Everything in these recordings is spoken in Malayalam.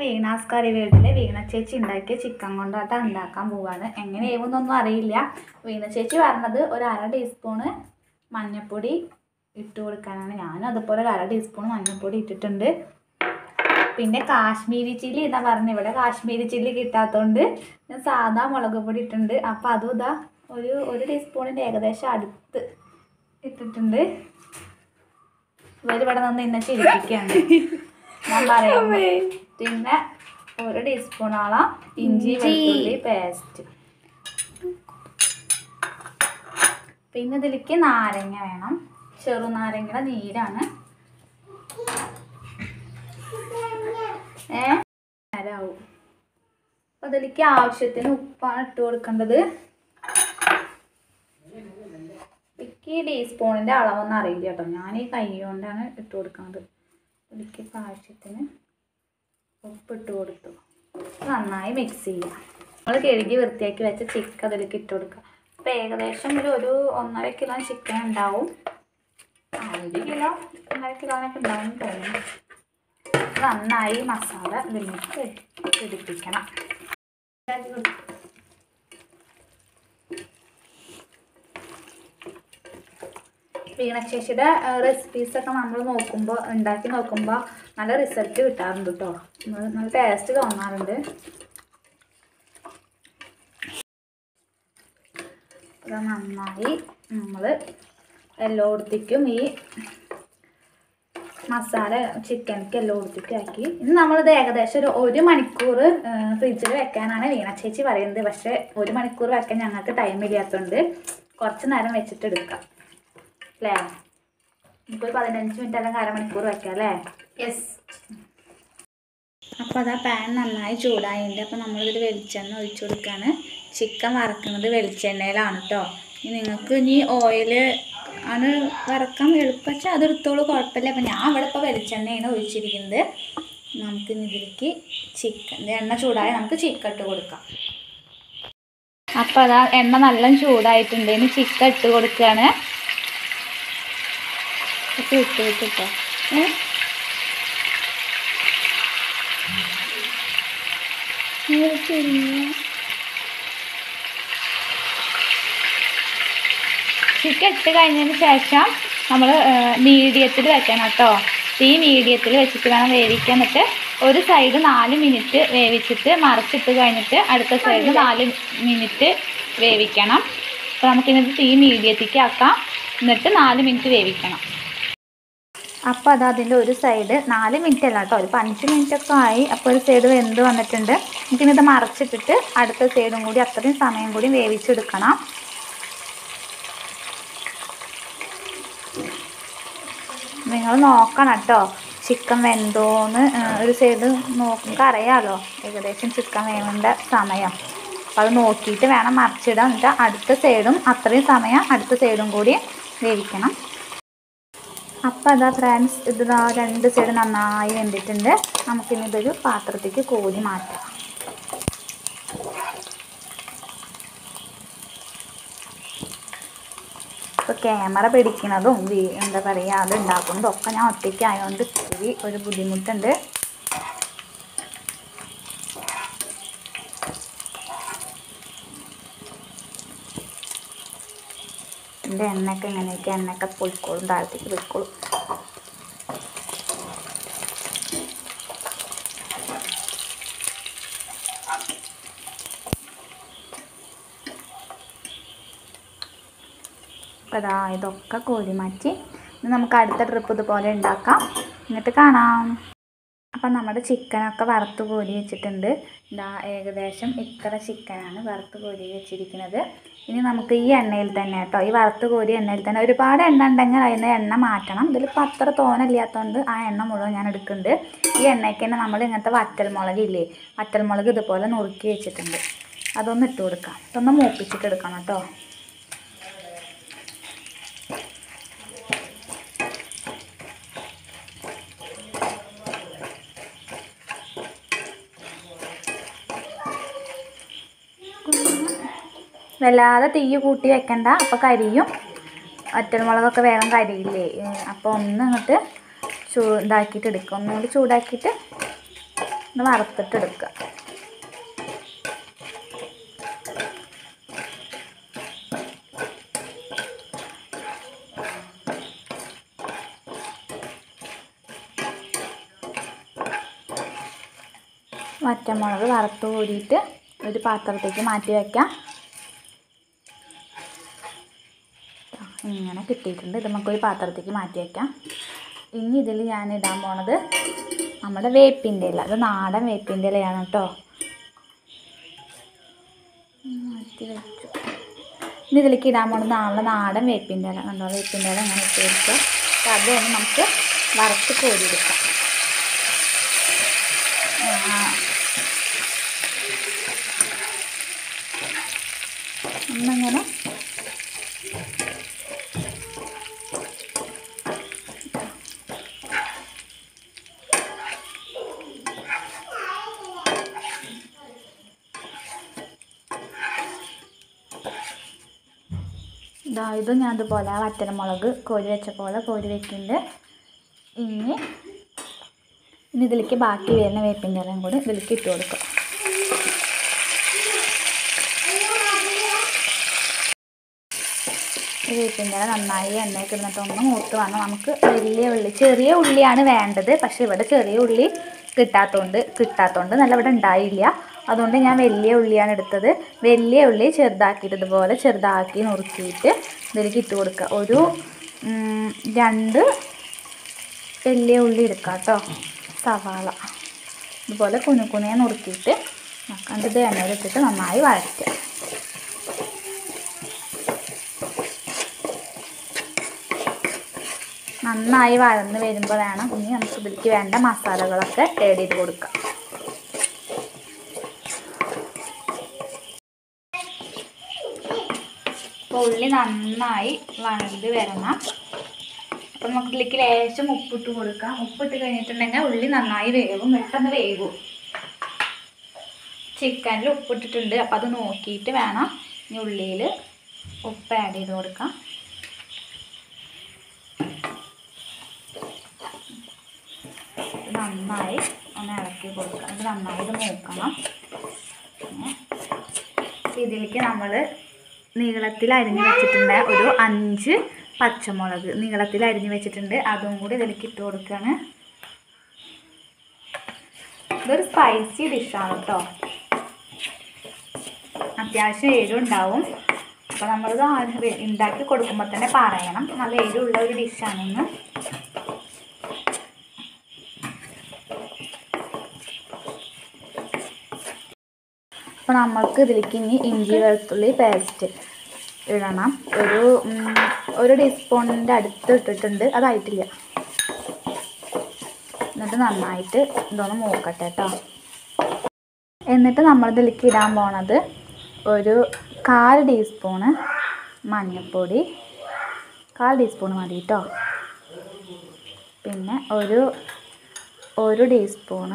വീണാസ് കറി വീട്ടിൽ വീണ ചേച്ചി ഉണ്ടാക്കിയ ചിക്കൻ കൊണ്ടാട്ടം ഉണ്ടാക്കാൻ പോവാണ് എങ്ങനെ ചെയ്യുമെന്നൊന്നും അറിയില്ല വീണ ചേച്ചി പറഞ്ഞത് ഒരു അര ടീസ്പൂണ് മഞ്ഞൾപ്പൊടി ഇട്ട് കൊടുക്കാനാണ് ഞാനും അതുപോലെ ഒരു അര ടീസ്പൂൺ മഞ്ഞൾപ്പൊടി ഇട്ടിട്ടുണ്ട് പിന്നെ കാശ്മീരി ചില്ലി ഇതാ പറഞ്ഞു ഇവിടെ കാശ്മീരി ചില്ലി കിട്ടാത്തതുകൊണ്ട് ഞാൻ സാധാ മുളക് പൊടി ഇട്ടിട്ടുണ്ട് അപ്പോൾ അതും ഇതാ ഒരു ഒരു ടീസ്പൂണിൻ്റെ ഏകദേശം അടുത്ത് ഇട്ടിട്ടുണ്ട് ഇവരിവിടെ നിന്ന് ഇന്നെ ചിരിപ്പിക്കുകയാണ് ഞാൻ പറയാം പിന്നെ ഒരു ടീസ്പൂണോളം ഇഞ്ചി വെളുത്തുള്ളി പേസ്റ്റ് പിന്നെ ഇതിലേക്ക് നാരങ്ങ വേണം ചെറുനാരങ്ങയുടെ നീരാണ് ഏ നേരാവും അപ്പൊ അതിലേക്ക് ആവശ്യത്തിന് ഉപ്പാണ് ഇട്ട് കൊടുക്കേണ്ടത് എനിക്ക് ഈ ടീസ്പൂണിൻ്റെ അളവൊന്നും അറിയില്ല കേട്ടോ ഞാൻ ഈ കൈ കൊണ്ടാണ് ഇട്ട് കൊടുക്കുന്നത് ഇതിലേക്ക് ആവശ്യത്തിന് ഉപ്പിട്ട് കൊടുത്തു നന്നായി മിക്സ് ചെയ്യാം നമ്മൾ കഴുകി വൃത്തിയാക്കി വെച്ച ചിക്കൻ അതിലേക്ക് ഇട്ട് കൊടുക്കുക അപ്പോൾ ഏകദേശം ഒരു ഒരു ഒന്നര കിലോ ചിക്കൻ ഉണ്ടാവും ആ, ഒരു കിലോ ഒന്നര കിലോനൊക്കെ ഉണ്ടാവും എന്ന് തോന്നുന്നു നന്നായി മസാല ഇതിലേക്ക് പിടിപ്പിക്കണം വീണശേഷിയുടെ റെസിപ്പീസൊക്കെ നമ്മൾ നോക്കുമ്പോൾ ഉണ്ടാക്കി നോക്കുമ്പോൾ നല്ല റിസൾട്ട് കിട്ടാറുണ്ട് കേട്ടോ നമ്മൾ നല്ല ടേസ്റ്റ് തോന്നാറുണ്ട് അത് നന്നായി നമ്മൾ എല്ലായിടത്തേക്കും ഈ മസാല ചിക്കനിക്ക് എല്ലായിടത്തേക്കും ആക്കി ഇനി നമ്മളിത് ഏകദേശം ഒരു ഒരു മണിക്കൂർ ഫ്രിഡ്ജിൽ വെക്കാനാണ് വീണ ചേച്ചി പറയുന്നത് പക്ഷേ ഒരു മണിക്കൂർ വെക്കാൻ ഞങ്ങൾക്ക് ടൈം ഇല്ലാത്തതുകൊണ്ട് കുറച്ച് നേരം വെച്ചിട്ട് എടുക്കാം അല്ലേ നമുക്കൊരു പതിനഞ്ച് മിനിറ്റ് അല്ലെങ്കിൽ അരമണിക്കൂർ വെക്കാം അല്ലേ യെസ് അപ്പോൾ അതാ പാൻ നന്നായി ചൂടായിട്ടുണ്ട് അപ്പോൾ നമ്മളിതിൽ വെളിച്ചെണ്ണ ഒഴിച്ചു കൊടുക്കുകയാണ് ചിക്കൻ വറക്കുന്നത് വെളിച്ചെണ്ണയിലാണ് കേട്ടോ ഇനി നിങ്ങൾക്ക് ഇനി ഓയിൽ ആണ് വറക്കാൻ എളുപ്പച്ചാൽ അതെടുത്തോളൂ കുഴപ്പമില്ല അപ്പോൾ ഞാൻ ഇവിടെ ഇപ്പോൾ വെളിച്ചെണ്ണയാണ് ഒഴിച്ചിരിക്കുന്നത് നമുക്ക് ഇനി ഇതിലേക്ക് ചിക്കൻ എണ്ണ ചൂടായി നമുക്ക് ചിക്കൻ ഇട്ട് കൊടുക്കാം അപ്പോൾ അതാ എണ്ണ നല്ല ചൂടായിട്ടുണ്ട് ഇനി ചിക്കൻ ഇട്ട് കൊടുക്കുകയാണ് ഒക്കെ ഇട്ട് വിട്ടിട്ടോ ഏ ചിക്കൻ ഇട്ട് കഴിഞ്ഞതിന് ശേഷം നമ്മൾ മീഡിയത്തിൽ വെക്കണം കേട്ടോ തീ മീഡിയത്തിൽ വെച്ചിട്ട് വേണം വേവിക്കാൻ എന്നിട്ട് ഒരു സൈഡ് നാല് മിനിറ്റ് വേവിച്ചിട്ട് മറിച്ചിട്ട് കഴിഞ്ഞിട്ട് അടുത്ത സൈഡ് നാല് മിനിറ്റ് വേവിക്കണം അപ്പോൾ നമുക്കിന്നിട്ട് തീ മീഡിയത്തേക്ക് ആക്കാം എന്നിട്ട് നാല് മിനിറ്റ് വേവിക്കണം അപ്പോൾ അത് അതിൻ്റെ ഒരു സൈഡ് നാല് മിനിറ്റ് അല്ല കേട്ടോ ഒരു അഞ്ച് മിനിറ്റ് ഒക്കെ ആയി അപ്പോൾ ഒരു സൈഡ് വെന്ത് വന്നിട്ടുണ്ട് പിന്നെ ഇത് മറച്ചിട്ടിട്ട് അടുത്ത സൈഡും കൂടി അത്രയും സമയം കൂടി വേവിച്ചെടുക്കണം നിങ്ങൾ നോക്കണം കേട്ടോ ചിക്കൻ വെന്തോന്ന് ഏഹ്, ഒരു സൈഡ് നോക്കുമ്പോൾ അറിയാമല്ലോ ഏകദേശം ചിക്കൻ വേവേണ്ട സമയം അപ്പോൾ അത് നോക്കിയിട്ട് വേണം മറിച്ചിടാൻ എന്നിട്ട് അടുത്ത സൈഡും അത്രയും സമയം അടുത്ത സൈഡും കൂടി വേവിക്കണം അപ്പോൾ അതാ ഫ്രണ്ട്സ് ഇത് ദാ രണ്ട് സൈഡ് നന്നായി വെന്തിട്ടുണ്ട് നമുക്കിനി ഇതൊരു പാത്രത്തേക്ക് കോരി മാറ്റാം ഇപ്പോൾ ക്യാമറ പിടിക്കുന്നതും വി- എന്താ പറയുക അത് ഉണ്ടാക്കുന്നതും ഒക്കെ ഞാൻ ഒറ്റയ്ക്ക് ആയതുകൊണ്ട് ഇത്തിരി ഒരു ബുദ്ധിമുട്ടുണ്ട് എൻ്റെ എണ്ണയൊക്കെ ഇങ്ങനെയൊക്കെ എണ്ണയൊക്കെ പൊയ്ക്കോളും താഴത്തേക്ക് പൊയ്ക്കോളും അപ്പോൾ അതാ ഇതൊക്കെ കോരി മാറ്റി ഇനി നമുക്ക് അടുത്ത ട്രിപ്പ് ഇതുപോലെ ഉണ്ടാക്കാം എന്നിട്ട് കാണാം അപ്പം നമ്മുടെ ചിക്കനൊക്കെ വറുത്ത് കോരി വെച്ചിട്ടുണ്ട് ഇതാ ഏകദേശം ഇത്ര ചിക്കനാണ് വറുത്ത് കോരി വെച്ചിരിക്കുന്നത് ഇനി നമുക്ക് ഈ എണ്ണയിൽ തന്നെ കേട്ടോ ഈ വറുത്ത് കോരി എണ്ണയിൽ തന്നെ ഒരുപാട് എണ്ണ ഉണ്ടെങ്കിൽ അതിന് എണ്ണ മാറ്റണം ഇതിലിപ്പോൾ അത്ര തോനല്ലാത്തതുകൊണ്ട് ആ എണ്ണ മുഴുവൻ ഞാൻ എടുക്കുന്നുണ്ട് ഈ എണ്ണയ്ക്ക് തന്നെ നമ്മൾ ഇങ്ങനത്തെ വറ്റൽമുളക് ഇല്ലേ വറ്റൽമുളക് ഇതുപോലെ നുറുക്കി വെച്ചിട്ടുണ്ട് അതൊന്ന് ഇട്ട് കൊടുക്കാം ഇതൊന്ന് മൂപ്പിച്ചിട്ട് എടുക്കണം കേട്ടോ വല്ലാതെ തീ കൂട്ടി വെക്കണ്ട അപ്പോൾ കരിയും വറ്റൽമുളകൊക്കെ വേഗം കരിയില്ലേ അപ്പോൾ ഒന്ന് അങ്ങോട്ട് ചൂ ഇതാക്കിയിട്ട് എടുക്കുക ഒന്നുകൂടി ചൂടാക്കിയിട്ട് ഒന്ന് വറുത്തിട്ടെടുക്കുക വറ്റമുളക് വറുത്ത് കോരിയിട്ട് ഒരു പാത്രത്തേക്ക് മാറ്റി വയ്ക്കാം ഇങ്ങനെ കിട്ടിയിട്ടുണ്ട് ഇത് നമുക്കൊരു പാത്രത്തേക്ക് മാറ്റി വയ്ക്കാം ഇനി ഇതിൽ ഞാൻ ഇടാൻ പോണത് നമ്മുടെ വേപ്പിൻ്റെ ഇല അത് നാടൻ വേപ്പിൻ്റെ ഇലയാണ് കേട്ടോ മാറ്റി വെച്ചു ഇനി ഇതിലേക്ക് ഇടാൻ പോണത് നമ്മുടെ നാടൻ വേപ്പിൻ്റെ ഇല കണ്ടോ വേപ്പിൻ്റെ ഇല ഇങ്ങനെ ഇട്ട് കൊടുക്കുക അപ്പോൾ അത് തന്നെ നമുക്ക് വറുത്ത് കോരിയെടുക്കാം ആ. ഒന്നിങ്ങനെ ഇതാ ഇത് ഞാൻ ഇതുപോലെ ആ വറ്റൽമുളക് കോരി വെച്ച പോലെ കോരി വെക്കുന്നുണ്ട് ഇനി ഇനി ഇതിലേക്ക് ബാക്കി വരുന്ന വേപ്പിൻ്റെ ഇലയും കൂടി ഇതിലേക്ക് ഇട്ട് കൊടുക്കും ഈ വേപ്പിൻ്റെ ഇല നന്നായി എണ്ണയൊക്കെ ഇടുന്നിട്ട് ഒന്ന് മൂത്ത് വന്ന് നമുക്ക് വലിയ ഉള്ളി ചെറിയ ഉള്ളിയാണ് വേണ്ടത് പക്ഷേ ഇവിടെ ചെറിയ ഉള്ളി കിട്ടാത്തതുകൊണ്ട് കിട്ടാത്തതുകൊണ്ട് നല്ല ഇവിടെ ഉണ്ടായില്ല അതുകൊണ്ട് ഞാൻ വലിയ ഉള്ളിയാണ് എടുത്തത് വലിയ ഉള്ളി ചെറുതാക്കിയിട്ട് ഇതുപോലെ ചെറുതാക്കി നുറുക്കിയിട്ട് ഇതിലേക്ക് ഇട്ട് കൊടുക്കുക ഒരു ഉം, രണ്ട് വലിയ ഉള്ളി എടുക്കാം കേട്ടോ സവാള ഇതുപോലെ കുനു കുനിയെ നുറുക്കിയിട്ട് കണ്ട് ഇത് എണ്ണയിലിട്ടിട്ട് നന്നായി വഴറ്റുക നന്നായി വഴന്ന് വരുമ്പോൾ വേണം ഇനി നമുക്ക് ഇതിലേക്ക് വേണ്ട മസാലകളൊക്കെ ആഡ് ചെയ്ത് കൊടുക്കാം അപ്പോൾ ഉള്ളി നന്നായി വഴണ്ട് വരണം അപ്പം നമുക്ക് ഇതിലേക്ക് ലേശം ഉപ്പിട്ട് കൊടുക്കാം ഉപ്പിട്ട് കഴിഞ്ഞിട്ടുണ്ടെങ്കിൽ ഉള്ളി നന്നായി വേവും പെട്ടെന്ന് വേവും ചിക്കനിൽ ഉപ്പിട്ടിട്ടുണ്ട് അപ്പം അത് നോക്കിയിട്ട് വേണം ഇനി ഉള്ളിയിൽ ഉപ്പ് ആഡ് ചെയ്ത് കൊടുക്കാം ഇത് നന്നായി ഒന്ന് ഇളക്കി കൊടുക്കാം ഇത് നന്നായി ഇത് മൂക്കണം പിന്നെ ഇതിലേക്ക് നമ്മൾ നീളത്തിൽ അരിഞ്ഞ് വെച്ചിട്ടുണ്ട് ഒരു അഞ്ച് പച്ചമുളക് നീളത്തിൽ അരിഞ്ഞ് വെച്ചിട്ടുണ്ട് അതും കൂടി ഇതിലേക്ക് ഇട്ട് കൊടുക്കുകയാണ് ഇതൊരു സ്പൈസി ഡിഷാണ് കേട്ടോ അത്യാവശ്യം എരിവുണ്ടാവും അപ്പോൾ നമ്മളിത് ആ- ഉണ്ടാക്കി കൊടുക്കുമ്പോൾ തന്നെ പറയണം നല്ല എരിവുള്ള ഒരു ഡിഷാണെന്ന് അപ്പോൾ നമ്മൾക്ക് ഇതിലേക്ക് ഇനി ഇഞ്ചി വെളുത്തുള്ളി പേസ്റ്റ് ഇടണം ഒരു ഉം, ഒരു ടീസ്പൂണിൻ്റെ അടുത്ത് ഇട്ടിട്ടുണ്ട് അതായിട്ടില്ല എന്നിട്ട് നന്നായിട്ട് ഇതൊന്ന് മൂക്കട്ടെ കേട്ടോ എന്നിട്ട് നമ്മൾ ഇതിലേക്ക് ഇടാൻ പോണത് ഒരു കാൽ ടീസ്പൂണ് മഞ്ഞൾപ്പൊടി കാൽ ടീസ്പൂൺ മതി കേട്ടോ പിന്നെ ഒരു ഒരു ടീസ്പൂണ്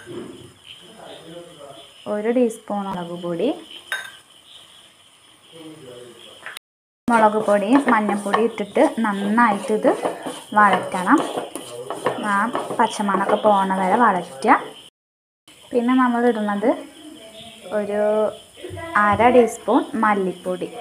ഒരു ടീസ്പൂൺ മുളക് പൊടി മുളക് പൊടിയും മഞ്ഞൾപ്പൊടി ഇട്ടിട്ട് നന്നായിട്ട് ഇത് വഴറ്റണം ആ പച്ചമണമൊക്കെ പോണ വരെ വഴറ്റുക പിന്നെ നമ്മൾ ഇടുന്നത് ഒരു അര ടീസ്പൂൺ മല്ലിപ്പൊടി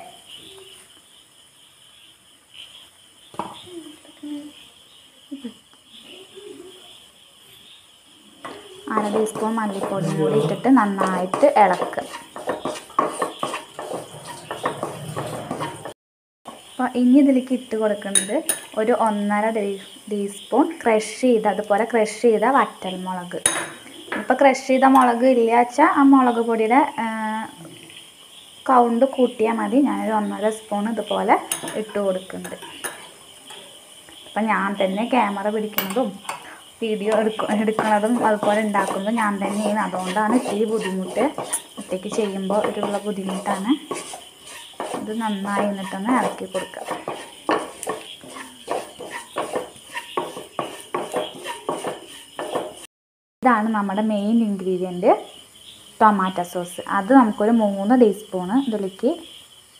അര ടീസ്പൂൺ മല്ലിപ്പൊടിയും കൂടി ഇട്ടിട്ട് നന്നായിട്ട് ഇളക്കുക അപ്പോൾ ഇനി ഇതിലേക്ക് ഇട്ട് കൊടുക്കുന്നത് ഒരു ഒന്നര ടീ- ടീസ്പൂൺ ക്രഷ് ചെയ്ത അതുപോലെ ക്രഷ് ചെയ്ത വറ്റൽമുളക് ഇപ്പോൾ ക്രഷ് ചെയ്ത മുളക് ഇല്ല വെച്ചാൽ ആ മുളക് പൊടിയുടെ കൗണ്ട് കൂട്ടിയാൽ മതി ഞാനൊരു ഒന്നര സ്പൂൺ ഇതുപോലെ ഇട്ട് കൊടുക്കുന്നുണ്ട് അപ്പം ഞാൻ തന്നെ ക്യാമറ പിടിക്കുന്നതും വീഡിയോ എടുക്ക എടുക്കുന്നതും അതുപോലെ ഉണ്ടാക്കുന്നതും ഞാൻ തന്നെയാണ് അതുകൊണ്ടാണ് ഇത്തിരി ബുദ്ധിമുട്ട് ഒറ്റയ്ക്ക് ചെയ്യുമ്പോൾ ഒരുള്ള ബുദ്ധിമുട്ടാണ് ഇത് നന്നായി എന്നിട്ടൊന്ന് ഇളക്കി കൊടുക്കുക ഇതാണ് നമ്മുടെ മെയിൻ ഇൻഗ്രീഡിയൻറ്റ് ടൊമാറ്റോ സോസ് അത് നമുക്കൊരു മൂന്ന് ടീസ്പൂണ് ഇതിലേക്ക്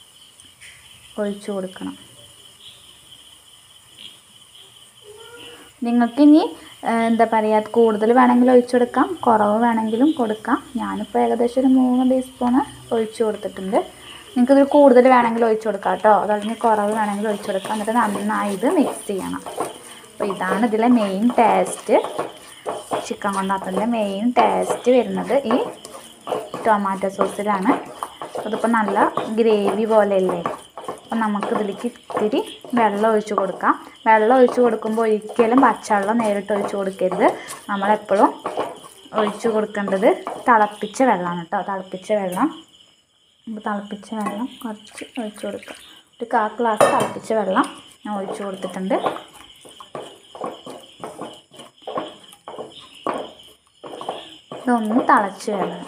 ഒഴിച്ചു കൊടുക്കണം നിങ്ങൾക്ക് ഇനി ഏഹ്, എന്താ പറയുക കൂടുതൽ വേണമെങ്കിൽ ഒഴിച്ചു കൊടുക്കാം കുറവ് വേണമെങ്കിലും കൊടുക്കാം ഞാനിപ്പോൾ ഏകദേശം ഒരു മൂന്ന് ടീസ്പൂണ് ഒഴിച്ചു കൊടുത്തിട്ടുണ്ട് നിങ്ങൾക്ക് ഇതിൽ കൂടുതൽ വേണമെങ്കിൽ ഒഴിച്ചു കൊടുക്കാം കേട്ടോ അതല്ലെങ്കിൽ കുറവ് വേണമെങ്കിൽ ഒഴിച്ചു കൊടുക്കാം എന്നിട്ട് നന്നായി ഇത് മിക്സ് ചെയ്യണം അപ്പോൾ ഇതാണ് ഇതിലെ മെയിൻ ടേസ്റ്റ് ചിക്കൻ കൊണ്ടാട്ടത്തിൻ്റെ മെയിൻ ടേസ്റ്റ് വരുന്നത് ഈ ടൊമാറ്റോ സോസിലാണ് അതിപ്പോൾ നല്ല ഗ്രേവി പോലെയല്ലേ അപ്പം നമുക്ക് ഇതിലേക്ക് ഇത്തിരി വെള്ളം ഒഴിച്ച് കൊടുക്കാം വെള്ളം ഒഴിച്ച് കൊടുക്കുമ്പോൾ ഒരിക്കലും പച്ചവെള്ളം നേരിട്ട് ഒഴിച്ച് കൊടുക്കരുത് നമ്മളെപ്പോഴും ഒഴിച്ച് കൊടുക്കേണ്ടത് തിളപ്പിച്ച വെള്ളമാണ് കേട്ടോ തിളപ്പിച്ച വെള്ളം അപ്പോൾ തിളപ്പിച്ച വെള്ളം കുറച്ച് ഒഴിച്ച് കൊടുക്കുക ഒരു കാ ഗ്ലാസ് തിളപ്പിച്ച വെള്ളം ഞാൻ ഒഴിച്ച് കൊടുത്തിട്ടുണ്ട് ഇതൊന്ന് തിളച്ച് വരണം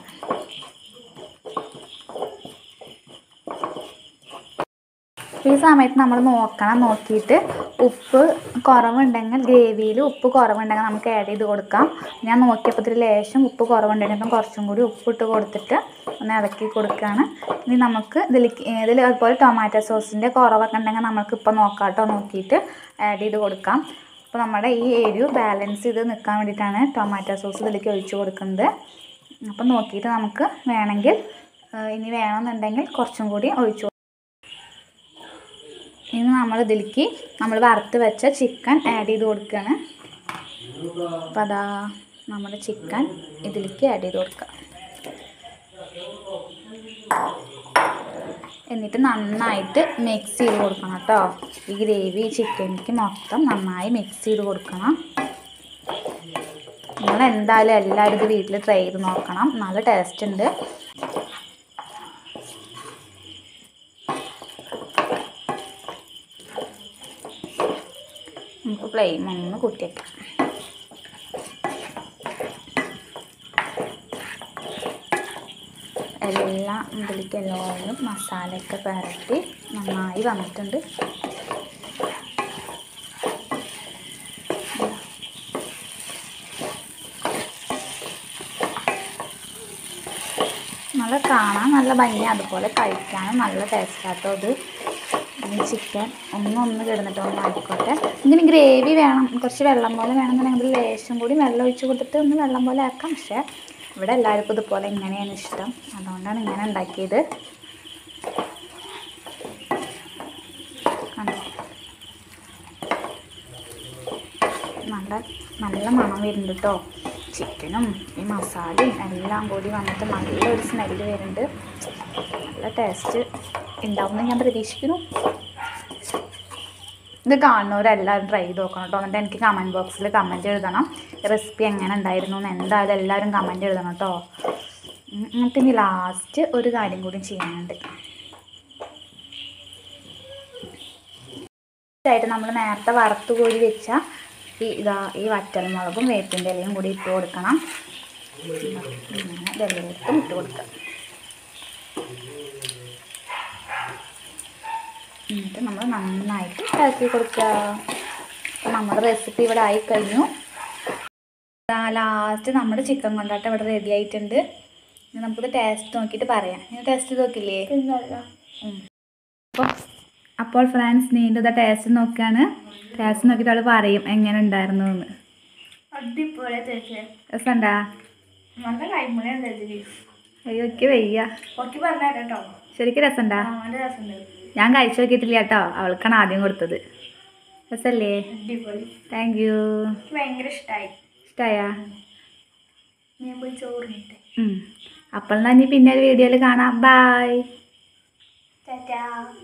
ഈ സമയത്ത് നമ്മൾ നോക്കണം നോക്കിയിട്ട് ഉപ്പ് കുറവുണ്ടെങ്കിൽ ഗ്രേവിയിൽ ഉപ്പ് കുറവുണ്ടെങ്കിൽ നമുക്ക് ആഡ് ചെയ്ത് കൊടുക്കാം ഞാൻ നോക്കിയപ്പോൾ ഇതിൽ ലേശം ഉപ്പ് കുറവുണ്ടെങ്കിൽ കുറച്ചും കൂടി ഉപ്പിട്ട് കൊടുത്തിട്ട് ഒന്ന് ഇളക്കി കൊടുക്കുകയാണ് ഇനി നമുക്ക് ഇതിലേക്ക് ഇതിൽ അതുപോലെ ടൊമാറ്റോ സോസിൻ്റെ കുറവൊക്കെ ഉണ്ടെങ്കിൽ നമുക്ക് ഇപ്പോൾ നോക്കാം കേട്ടോ നോക്കിയിട്ട് ആഡ് ചെയ്ത് കൊടുക്കാം അപ്പോൾ നമ്മുടെ ഈ എരിവ് ബാലൻസ് ചെയ്ത് നിൽക്കാൻ വേണ്ടിയിട്ടാണ് ടൊമാറ്റോ സോസ് ഇതിലേക്ക് ഒഴിച്ച് കൊടുക്കുന്നത് അപ്പോൾ നോക്കിയിട്ട് നമുക്ക് വേണമെങ്കിൽ ഏഹ് ഇനി വേണമെന്നുണ്ടെങ്കിൽ കുറച്ചും കൂടി ഒഴിച്ചു ഇനി നമ്മൾ ഇതിലേക്ക് നമ്മൾ വറുത്ത് വെച്ച ചിക്കൻ ആഡ് ചെയ്ത് കൊടുക്കുകയാണ് അപ്പോൾ അതാ നമ്മുടെ ചിക്കൻ ഇതിലേക്ക് ആഡ് ചെയ്ത് കൊടുക്കുക എന്നിട്ട് നന്നായിട്ട് മിക്സ് ചെയ്ത് കൊടുക്കണം കേട്ടോ ഈ ഗ്രേവി ചിക്കനിക്ക് മൊത്തം നന്നായി മിക്സ് ചെയ്ത് കൊടുക്കണം നിങ്ങൾ എന്തായാലും എല്ലാവരും ഇത് വീട്ടിൽ ട്രൈ ചെയ്ത് നോക്കണം നല്ല ടേസ്റ്റ് ഉണ്ട് നമുക്ക് ഫ്ലെയിം ഒന്ന് കൂട്ടിയേക്കാം എല്ലാം ഇതിലേക്ക് എല്ലാവരും മസാലയൊക്കെ പുരട്ടി നന്നായി വന്നിട്ടുണ്ട് നല്ല കാണാൻ നല്ല ഭംഗി അതുപോലെ കഴിക്കാനും നല്ല ടേസ്റ്റാട്ടോ ഇത് ഈ ചിക്കൻ ഒന്നും ഒന്ന് കിടന്നിട്ട് ഒന്ന് ആയിക്കോട്ടെ ഇതിന് ഗ്രേവി വേണം കുറച്ച് വെള്ളം പോലെ വേണമെന്നുണ്ടെങ്കിൽ ലേശം കൂടി വെള്ളം ഒഴിച്ച് കൊടുത്തിട്ട് ഒന്ന് വെള്ളം പോലെ ആക്കാം പക്ഷേ ഇവിടെ എല്ലാവർക്കും ഇതുപോലെ ഇങ്ങനെയാണ് ഇഷ്ടം അതുകൊണ്ടാണ് ഇങ്ങനെ ഉണ്ടാക്കിയത് കണ്ടോ? നല്ല നല്ല മണം വരുന്നുണ്ട് കേട്ടോ ചിക്കനും ഈ മസാലയും എല്ലാം കൂടി വന്നിട്ട് നല്ലൊരു സ്മെല്ല് വരുന്നുണ്ട് നല്ല ടേസ്റ്റ് ഉണ്ടാവുമെന്ന് ഞാൻ പ്രതീക്ഷിക്കുന്നു ഇത് കാണുന്നവരെല്ലാവരും ട്രൈ ചെയ്ത് നോക്കണം കേട്ടോ എന്നിട്ട് എനിക്ക് കമൻറ്റ് ബോക്സിൽ കമൻറ്റ് എഴുതണം റെസിപ്പി എങ്ങനെ ഉണ്ടായിരുന്നു എന്ന് എന്തായാലും എല്ലാവരും കമൻറ്റ് എഴുതണം കേട്ടോ ഉം, എന്നിട്ട് ഇനി ലാസ്റ്റ് ഒരു കാര്യം കൂടി ചെയ്യാനുണ്ട് ആയിട്ട് നമ്മൾ നേരത്തെ വറുത്ത് കോരി വെച്ച ഈ ഇതാ ഈ വറ്റൽമുളകും വേപ്പിൻ്റെ ഇലയും കൂടി ഇട്ട് കൊടുക്കണം ഇതാ, ഇങ്ങനെ ഇതെല്ലായിടത്തും ഇട്ട് കൊടുക്കുക എന്നിട്ട് നമ്മൾ നന്നായിട്ട് ഇളക്കി കൊടുക്കുക അപ്പോൾ നമ്മുടെ റെസിപ്പി ഇവിടെ ആയി കഴിഞ്ഞു ലാസ്റ്റ് നമ്മുടെ ചിക്കൻ കൊണ്ടാട്ടം ഇവിടെ റെഡി ആയിട്ടുണ്ട് ഇനി നമുക്കിത് ടേസ്റ്റ് നോക്കിയിട്ട് പറയാം ഇനി ടേസ്റ്റ് ചെയ്ത് നോക്കില്ലേ ഉം. അപ്പോൾ അപ്പോൾ ഫ്രണ്ട്സ് നീണ്ടത് ടേസ്റ്റ് നോക്കുകയാണ് ടേസ്റ്റ് നോക്കിയിട്ട് അവൾ പറയും എങ്ങനെ ഉണ്ടായിരുന്നു എന്ന് അടിപൊളി ചേച്ചി രസമുണ്ടാ നല്ല കൈമുളയാണ് ചേച്ചി അയ്യോ എനിക്ക് വയ്യ ഓക്കെ പറഞ്ഞ കേട്ടോ ശരിക്കും രസമുണ്ടാ നല്ല രസമുണ്ട് ഞാൻ കഴിച്ചു നോക്കിയിട്ടില്ല കേട്ടോ അവൾക്കാണ് ആദ്യം കൊടുത്തത് രസല്ലേ അടിപൊളി താങ്ക് യു എനിക്ക് ഭയങ്കര ഇഷ്ടമായി ഇഷ്ടമായാ ഞാൻ പോയി ചോറിനിട്ട് അപ്പോൾ എന്നാൽ ഇനി പിന്നെ ഒരു വീഡിയോയിൽ കാണാം ബായ് ടാറ്റാ